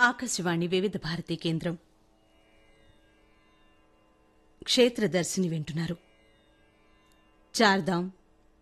ఆకాశవాణి వివిధ భారతి కేంద్రం క్షేత్రదర్శిని వింటున్నారు చార్ధామ్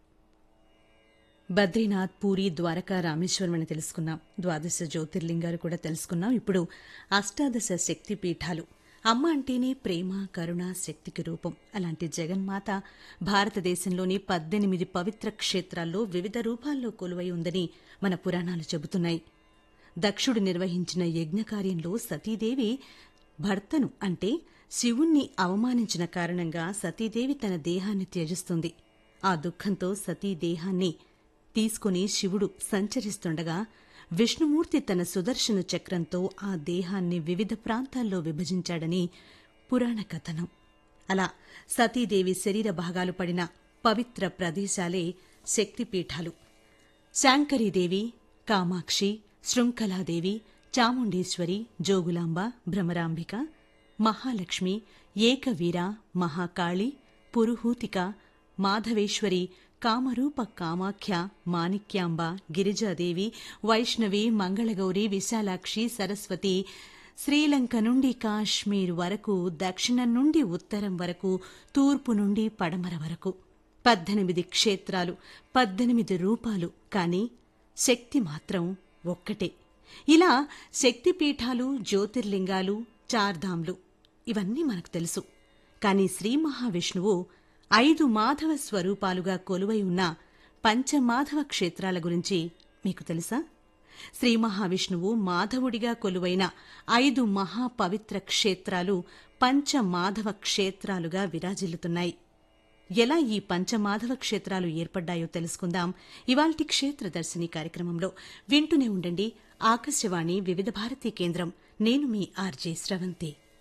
బద్రీనాథ్ పూరి ద్వారకా రామేశ్వరం అని తెలుసుకున్నాం ద్వాదశ జ్యోతిర్లింగాలు కూడా తెలుసుకున్నాం ఇప్పుడు అష్టాదశ శక్తి పీఠాలు అమ్మ అంటేనే ప్రేమ కరుణ శక్తికి రూపం అలాంటి జగన్మాత భారతదేశంలోని పద్దెనిమిది పవిత్ర క్షేత్రాల్లో వివిధ రూపాల్లో కొలువై ఉందని మన పురాణాలు చెబుతున్నాయి దక్షుడు నిర్వహించిన యజ్ఞకార్యంలో సతీదేవి భర్తను అంటే శివుణ్ణి అవమానించిన కారణంగా సతీదేవి తన దేహాన్ని త్యజిస్తుంది ఆ దుఃఖంతో సతీ దేహాన్ని తీసుకుని శివుడు సంచరిస్తుండగా విష్ణుమూర్తి తన సుదర్శన చక్రంతో ఆ దేహాన్ని వివిధ ప్రాంతాల్లో విభజించాడని పురాణ కథనం అలా సతీదేవి శరీర భాగాలు పడిన పవిత్ర ప్రదేశాలే శక్తిపీఠాలు శాంకరీదేవి కామాక్షి శృంఖలాదేవి చాముండేశ్వరి జోగులాంబ భ్రమరాంబిక మహాలక్ష్మి ఏకవీర మహాకాళి పురుహూతిక మాధవేశ్వరి కామరూప కామాఖ్య మాణిక్యాంబ గిరిజాదేవి వైష్ణవి మంగళగౌరి విశాలాక్షి సరస్వతి శ్రీలంక నుండి కాశ్మీర్ వరకు దక్షిణం నుండి ఉత్తరం వరకు తూర్పు నుండి పడమర వరకు పద్దెనిమిది క్షేత్రాలు పద్దెనిమిది రూపాలు కాని శక్తి మాత్రం ఒక్కటే ఇలా శక్తిపీఠాలు జ్యోతిర్లింగాలు చార్ధాంలు ఇవన్నీ మనకు తెలుసు కాని శ్రీ మహావిష్ణువు ఐదు మాధవ స్వరూపాలుగా కొలువై ఉన్న పంచమాధవ క్షేత్రాల గురించి మీకు తెలుసా శ్రీ మహావిష్ణువు మాధవుడిగా కొలువైన ఐదు మహాపవిత్ర క్షేత్రాలు పంచమాధవ క్షేత్రాలుగా విరాజిల్లుతున్నాయి ఎలా ఈ పంచమాధవ క్షేత్రాలు ఏర్పడ్డాయో తెలుసుకుందాం ఇవాల్టి క్షేత్రదర్శిని కార్యక్రమంలో వింటూనే ఉండండి ఆకాశవాణి వివిధ భారతి కేంద్రం నేను మీ ఆర్జే స్రవంతి